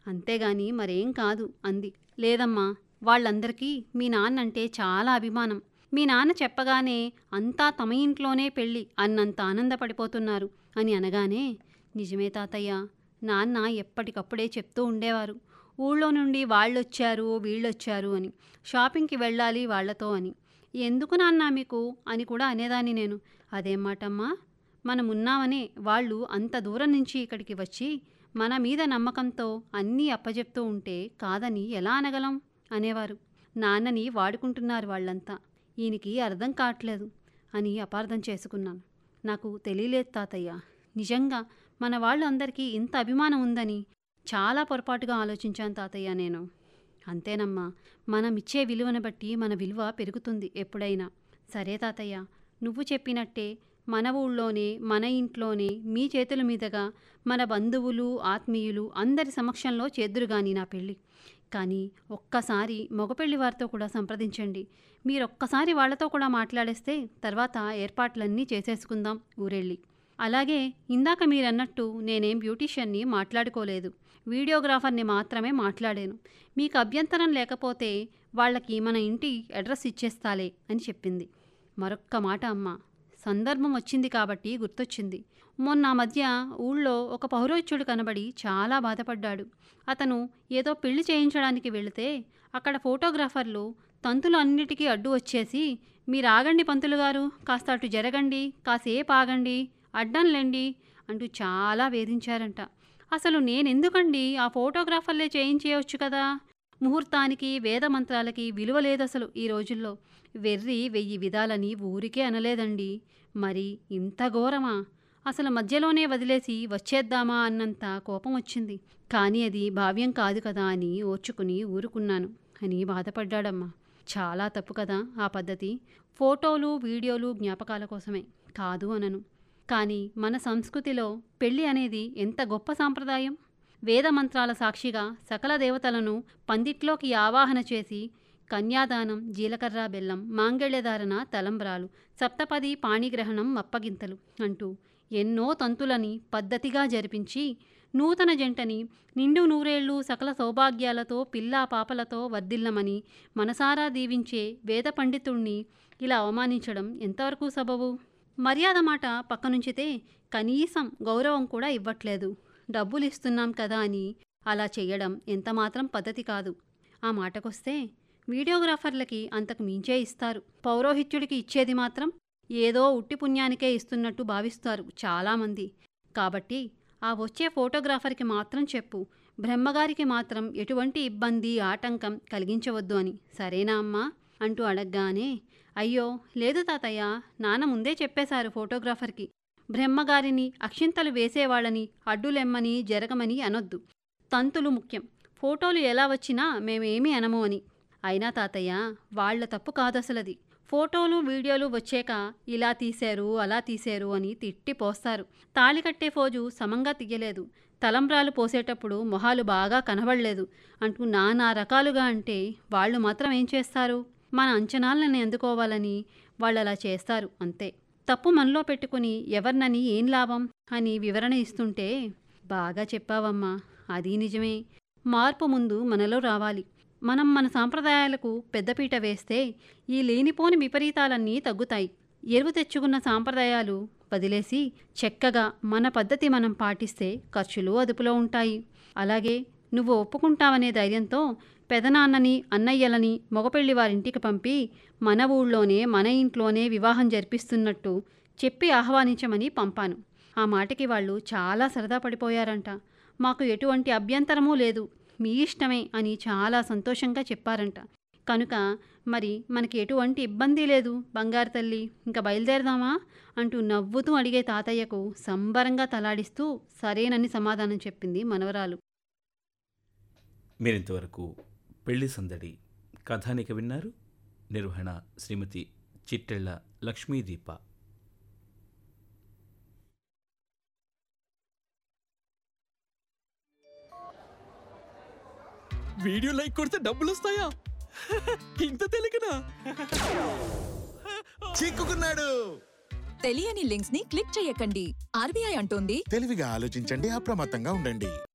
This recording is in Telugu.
అంతేగాని మరేం కాదు అంది లేదమ్మా వాళ్ళందరికీ మీ నాన్నంటే చాలా అభిమానం మీ నాన్న చెప్పగానే అంతా తమ ఇంట్లోనే పెళ్ళి అన్నంత ఆనందపడిపోతున్నారు అని అనగానే నిజమే తాతయ్య నాన్న ఎప్పటికప్పుడే చెప్తూ ఉండేవారు ఊళ్ళో నుండి వాళ్ళొచ్చారు వీళ్ళొచ్చారు అని షాపింగ్కి వెళ్ళాలి వాళ్ళతో అని ఎందుకు నాన్న మీకు అని కూడా అనేదాన్ని నేను అదేం మాటమ్మా మనమున్నామనే వాళ్ళు అంత దూరం నుంచి ఇక్కడికి వచ్చి మన మీద నమ్మకంతో అన్నీ అప్పజెప్తూ ఉంటే కాదని ఎలా అనగలం అనేవారు నాన్నని వాడుకుంటున్నారు వాళ్ళంతా ఈయనకి అర్థం కావట్లేదు అని అపార్థం చేసుకున్నాను నాకు తెలియలేదు తాతయ్య నిజంగా మన వాళ్ళు అందరికీ ఇంత అభిమానం ఉందని చాలా పొరపాటుగా ఆలోచించాను తాతయ్య నేను అంతేనమ్మా మనం ఇచ్చే విలువను బట్టి మన విలువ పెరుగుతుంది ఎప్పుడైనా సరే తాతయ్య నువ్వు చెప్పినట్టే మన ఊళ్ళోనే మన ఇంట్లోనే మీ చేతుల మీదుగా మన బంధువులు ఆత్మీయులు అందరి సమక్షంలో చేద్దురుగాని నా పెళ్ళి కానీ ఒక్కసారి మగపెళ్లి వారితో కూడా సంప్రదించండి మీరొక్కసారి వాళ్ళతో కూడా మాట్లాడేస్తే తర్వాత ఏర్పాట్లన్నీ చేసేసుకుందాం ఊరెళ్ళి అలాగే ఇందాక మీరన్నట్టు నేనేం బ్యూటీషియన్ని మాట్లాడుకోలేదు వీడియోగ్రాఫర్ని మాత్రమే మాట్లాడాను మీకు అభ్యంతరం లేకపోతే వాళ్ళకి మన ఇంటి అడ్రస్ ఇచ్చేస్తాలే అని చెప్పింది మరొక్క మాట అమ్మ సందర్భం వచ్చింది కాబట్టి గుర్తొచ్చింది మొన్న ఆ మధ్య ఊళ్ళో ఒక పౌరోహిత్యుడు కనబడి చాలా బాధపడ్డాడు అతను ఏదో పెళ్లి చేయించడానికి వెళితే అక్కడ ఫోటోగ్రాఫర్లు తంతులు అన్నిటికీ అడ్డు వచ్చేసి మీరు ఆగండి పంతులు గారు కాస్త అటు జరగండి కాసేపు ఆగండి అడ్డంలేండి అంటూ చాలా వేధించారంట అసలు నేనెందుకండి ఆ ఫోటోగ్రాఫర్లే చేయించేయవచ్చు కదా ముహూర్తానికి వేద మంత్రాలకి విలువ లేదు అసలు ఈ రోజుల్లో వెర్రి వెయ్యి విధాలని ఊరికే అనలేదండి మరి ఇంత ఘోరమా అసలు మధ్యలోనే వదిలేసి వచ్చేద్దామా అన్నంత కోపం వచ్చింది కానీ అది భావ్యం కాదు కదా అని ఓర్చుకుని ఊరుకున్నాను అని బాధపడ్డాడమ్మా చాలా తప్పు కదా ఆ పద్ధతి ఫోటోలు వీడియోలు జ్ఞాపకాల కోసమే కాదు అనను కానీ మన సంస్కృతిలో పెళ్ళి అనేది ఎంత గొప్ప సాంప్రదాయం వేద మంత్రాల సాక్షిగా సకల దేవతలను పందిట్లోకి ఆవాహన చేసి కన్యాదానం జీలకర్ర బెల్లం మాంగళ్యధారణ తలంబ్రాలు సప్తపది పాణిగ్రహణం అప్పగింతలు అంటూ ఎన్నో తంతులని పద్ధతిగా జరిపించి నూతన జంటని నిండు నూరేళ్లు సకల సౌభాగ్యాలతో పిల్లా పాపలతో వర్ధిల్లమని మనసారా దీవించే వేద పండితుణ్ణి ఇలా అవమానించడం ఎంతవరకు సబబు మర్యాద మాట పక్కనుంచితే కనీసం గౌరవం కూడా ఇవ్వట్లేదు డబ్బులు ఇస్తున్నాం కదా అని అలా చేయడం ఎంతమాత్రం పద్ధతి కాదు ఆ మాటకొస్తే వీడియోగ్రాఫర్లకి అంతకు మించే ఇస్తారు పౌరోహిత్యుడికి ఇచ్చేది మాత్రం ఏదో ఉట్టి పుణ్యానికే ఇస్తున్నట్టు భావిస్తారు చాలామంది కాబట్టి ఆ వచ్చే ఫోటోగ్రాఫర్కి మాత్రం చెప్పు బ్రహ్మగారికి మాత్రం ఎటువంటి ఇబ్బంది ఆటంకం కలిగించవద్దు అని సరేనా అమ్మా అంటూ అడగగానే అయ్యో లేదు తాతయ్య నాన్న ముందే చెప్పేశారు ఫోటోగ్రాఫర్కి బ్రహ్మగారిని అక్షింతలు వేసేవాళ్ళని అడ్డులెమ్మని జరగమని అనొద్దు తంతులు ముఖ్యం ఫోటోలు ఎలా వచ్చినా మేమేమీ అనము అని అయినా తాతయ్య వాళ్ళ తప్పు కాదసలది ఫోటోలు వీడియోలు వచ్చాక ఇలా తీశారు అలా తీశారు అని తిట్టి పోస్తారు తాళి కట్టే ఫోజు సమంగా తీయలేదు తలంబ్రాలు పోసేటప్పుడు మొహాలు బాగా కనబడలేదు అంటూ నానా రకాలుగా అంటే వాళ్ళు మాత్రం ఏం చేస్తారు మన అంచనాలను అందుకోవాలని వాళ్ళు అలా చేస్తారు అంతే తప్పు మనలో పెట్టుకుని ఎవరినని ఏం లాభం అని వివరణ ఇస్తుంటే బాగా చెప్పావమ్మా అది నిజమే మార్పు ముందు మనలో రావాలి మనం మన సాంప్రదాయాలకు పెద్దపీట వేస్తే ఈ లేనిపోని విపరీతాలన్నీ తగ్గుతాయి ఎరువు తెచ్చుకున్న సాంప్రదాయాలు వదిలేసి చక్కగా మన పద్ధతి మనం పాటిస్తే ఖర్చులు అదుపులో ఉంటాయి అలాగే నువ్వు ఒప్పుకుంటావనే ధైర్యంతో పెదనాన్నని అన్నయ్యలని మగపెళ్లి వారింటికి పంపి మన ఊళ్ళోనే మన ఇంట్లోనే వివాహం జరిపిస్తున్నట్టు చెప్పి ఆహ్వానించమని పంపాను ఆ మాటకి వాళ్ళు చాలా సరదా పడిపోయారంట మాకు ఎటువంటి అభ్యంతరమూ లేదు మీ ఇష్టమే అని చాలా సంతోషంగా చెప్పారంట కనుక మరి మనకి ఎటువంటి ఇబ్బంది లేదు బంగారు తల్లి ఇంకా బయలుదేరదామా అంటూ నవ్వుతూ అడిగే తాతయ్యకు సంబరంగా తలాడిస్తూ సరేనని సమాధానం చెప్పింది మనవరాలు మీరింతవరకు పెళ్లి సందడి కథానిక విన్నారు నిర్వహణ శ్రీమతి చిట్టెళ్ల లక్ష్మీదీప వీడియో లైక్ కొడితే డబ్బులు వస్తాయా ఇంత తెలియకనా చిక్కుకున్నాడు తెలియని లింక్స్ ని క్లిక్ చేయకండి ఆర్బీఐ అంటోంది తెలివిగా ఆలోచించండి అప్రమత్తంగా ఉండండి